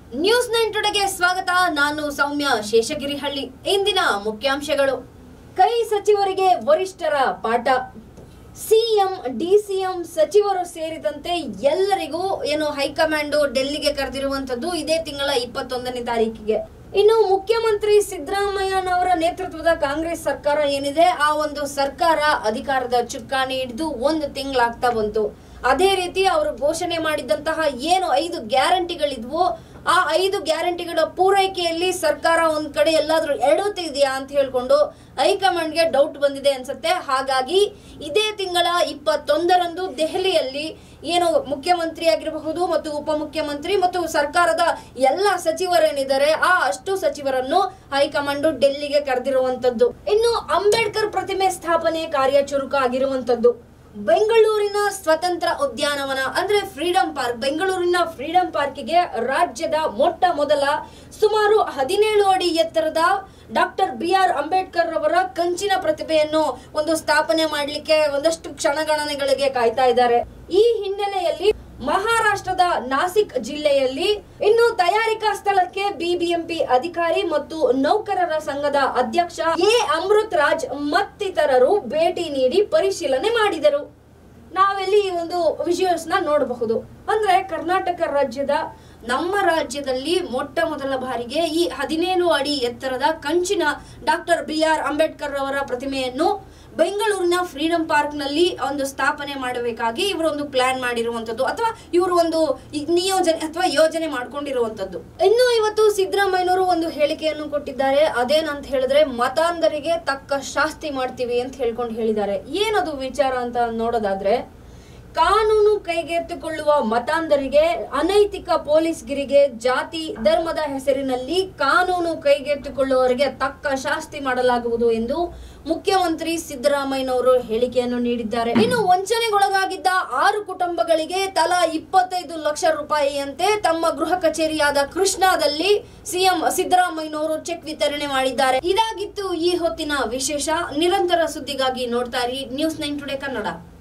news nine ಟುಡೆಗೆ ಸ್ವಾಗತ ನಾನು ಸೌಮ್ಯ ಶೇಷಗಿರಿಹಳ್ಳಿ ಇಂದಿನ ಮುಖ್ಯಾಂಶಗಳು ಕೈ ಸಚಿವರಿಗೆ ವರಿಷ್ಠರ ಪಾಠ ಸಿಎಂ ಡಿಸಿಎಂ ಸಚಿವರು ಸೇರಿದಂತೆ ಎಲ್ಲರಿಗೂ ಏನು ಹೈಕಮಾಂಡ್ ಡೆಲ್ಲಿಗೆ ಕರೆದಿರುವಂತದ್ದು ಇದೇ ತಿಂಗಳ ಇಪ್ಪತ್ತೊಂದನೇ ತಾರೀಕಿಗೆ ಇನ್ನು ಮುಖ್ಯಮಂತ್ರಿ ಸಿದ್ದರಾಮಯ್ಯನವರ ನೇತೃತ್ವದ ಕಾಂಗ್ರೆಸ್ ಸರ್ಕಾರ ಏನಿದೆ ಆ ಒಂದು ಸರ್ಕಾರ ಅಧಿಕಾರದ ಚುಕ್ಕಾಣಿ ಹಿಡಿದು ಒಂದು ತಿಂಗಳಾಗ್ತಾ ಬಂತು ಅದೇ ರೀತಿ ಅವರು ಘೋಷಣೆ ಮಾಡಿದಂತಹ ಏನು ಐದು ಗ್ಯಾರಂಟಿಗಳಿದ್ವು ಆ ಐದು ಗ್ಯಾರಂಟಿಗಳ ಪೂರೈಕೆಯಲ್ಲಿ ಸರ್ಕಾರ ಒಂದ್ ಕಡೆ ಎಲ್ಲಾದ್ರೂ ಎಡುತ್ತಿದೆಯಾ ಅಂತ ಹೇಳ್ಕೊಂಡು ಹೈಕಮಾಂಡ್ಗೆ ಡೌಟ್ ಬಂದಿದೆ ಅನ್ಸುತ್ತೆ ಹಾಗಾಗಿ ಇದೇ ತಿಂಗಳ ಇಪ್ಪತ್ತೊಂದರಂದು ದೆಹಲಿಯಲ್ಲಿ ಏನು ಮುಖ್ಯಮಂತ್ರಿ ಆಗಿರಬಹುದು ಮತ್ತು ಉಪಮುಖ್ಯಮಂತ್ರಿ ಮತ್ತು ಸರ್ಕಾರದ ಎಲ್ಲ ಸಚಿವರೇನಿದ್ದಾರೆ ಆ ಅಷ್ಟು ಸಚಿವರನ್ನು ಹೈಕಮಾಂಡ್ ಡೆಲ್ಲಿಗೆ ಕರೆದಿರುವಂತದ್ದು ಇನ್ನು ಅಂಬೇಡ್ಕರ್ ಪ್ರತಿಮೆ ಸ್ಥಾಪನೆ ಕಾರ್ಯ ಚುರುಕಾಗಿರುವಂತದ್ದು ಬೆಂಗಳೂರಿನ ಸ್ವತಂತ್ರ ಉದ್ಯಾನವನ ಅಂದ್ರೆ ಫ್ರೀಡಂ ಪಾರ್ಕ್ ಬೆಂಗಳೂರಿನ ಫ್ರೀಡಂ ಪಾರ್ಕಿಗೆ ರಾಜ್ಯದ ಮೊಟ್ಟ ಮೊದಲ ಸುಮಾರು ಹದಿನೇಳು ಅಡಿ ಎತ್ತರದ ಡಾಕ್ಟರ್ ಬಿ ಆರ್ ಅಂಬೇಡ್ಕರ್ ಅವರ ಕಂಚಿನ ಪ್ರತಿಭೆಯನ್ನು ಒಂದು ಸ್ಥಾಪನೆ ಮಾಡಲಿಕ್ಕೆ ಒಂದಷ್ಟು ಕ್ಷಣಗಣನೆಗಳಿಗೆ ಕಾಯ್ತಾ ಇದ್ದಾರೆ ಈ ಹಿನ್ನೆಲೆಯಲ್ಲಿ ಮಹಾರಾಷ್ಟ್ರದ ನಾಸಿಕ್ ಜಿಲ್ಲೆಯಲ್ಲಿ ಇನ್ನು ತಯಾರಿಕಾ ಸ್ಥಳಕ್ಕೆ ಬಿಬಿಎಂಪಿ ಅಧಿಕಾರಿ ಮತ್ತು ನೌಕರರ ಸಂಘದ ಅಧ್ಯಕ್ಷ ಎ ಅಮೃತ್ ರಾಜ್ ಮತ್ತಿತರರು ಭೇಟಿ ನೀಡಿ ಪರಿಶೀಲನೆ ಮಾಡಿದರು ನಾವೆಲ್ಲಿ ಈ ಒಂದು ವಿಜುವಲ್ಸ್ ನ ನೋಡಬಹುದು ಅಂದ್ರೆ ಕರ್ನಾಟಕ ರಾಜ್ಯದ ನಮ್ಮ ರಾಜ್ಯದಲ್ಲಿ ಮೊಟ್ಟ ಮೊದಲ ಬಾರಿಗೆ ಈ ಹದಿನೇಳು ಅಡಿ ಎತ್ತರದ ಕಂಚಿನ ಡಾಕ್ಟರ್ ಬಿ ಆರ್ ಅಂಬೇಡ್ಕರ್ ಅವರ ಪ್ರತಿಮೆಯನ್ನು ಬೆಂಗಳೂರಿನ ಫ್ರೀಡಂ ಪಾರ್ಕ್ ನಲ್ಲಿ ಒಂದು ಸ್ಥಾಪನೆ ಮಾಡಬೇಕಾಗಿ ಇವರು ಒಂದು ಪ್ಲಾನ್ ಮಾಡಿರುವಂತದ್ದು ಅಥವಾ ಇವರು ಒಂದು ಈ ನಿಯೋಜನೆ ಅಥವಾ ಯೋಜನೆ ಮಾಡ್ಕೊಂಡಿರುವಂತದ್ದು ಇನ್ನು ಇವತ್ತು ಸಿದ್ದರಾಮಯ್ಯನವರು ಒಂದು ಹೇಳಿಕೆಯನ್ನು ಕೊಟ್ಟಿದ್ದಾರೆ ಅದೇನಂತ ಹೇಳಿದ್ರೆ ಮತಾಂಧರಿಗೆ ತಕ್ಕ ಶಾಸ್ತಿ ಮಾಡ್ತೀವಿ ಅಂತ ಹೇಳ್ಕೊಂಡು ಹೇಳಿದ್ದಾರೆ ಏನದು ವಿಚಾರ ಅಂತ ನೋಡೋದಾದ್ರೆ ಕಾನೂನು ಕೈಗೆತ್ತಿಕೊಳ್ಳುವ ಮತಾಂಧರಿಗೆ ಅನೈತಿಕ ಪೊಲೀಸ್ಗಿರಿಗೆ ಜಾತಿ ಧರ್ಮದ ಹೆಸರಿನಲ್ಲಿ ಕಾನೂನು ಕೈಗೆತ್ತಿಕೊಳ್ಳುವವರಿಗೆ ತಕ್ಕ ಶಾಸ್ತಿ ಮಾಡಲಾಗುವುದು ಎಂದು ಮುಖ್ಯಮಂತ್ರಿ ಸಿದ್ದರಾಮಯ್ಯನವರು ಹೇಳಿಕೆಯನ್ನು ನೀಡಿದ್ದಾರೆ ಇನ್ನು ವಂಚನೆಗೊಳಗಾಗಿದ್ದ ಆರು ಕುಟುಂಬಗಳಿಗೆ ತಲಾ ಇಪ್ಪತ್ತೈದು ಲಕ್ಷ ರೂಪಾಯಿಯಂತೆ ತಮ್ಮ ಗೃಹ ಕಚೇರಿಯಾದ ಕೃಷ್ಣಾದಲ್ಲಿ ಸಿಎಂ ಸಿದ್ದರಾಮಯ್ಯನವರು ಚೆಕ್ ವಿತರಣೆ ಮಾಡಿದ್ದಾರೆ ಇದಾಗಿತ್ತು ಈ ಹೊತ್ತಿನ ವಿಶೇಷ ನಿರಂತರ ಸುದ್ದಿಗಾಗಿ ನೋಡ್ತಾ ಇರಿ ನ್ಯೂಸ್ ನೈನ್ ಟುಡೇ ಕನ್ನಡ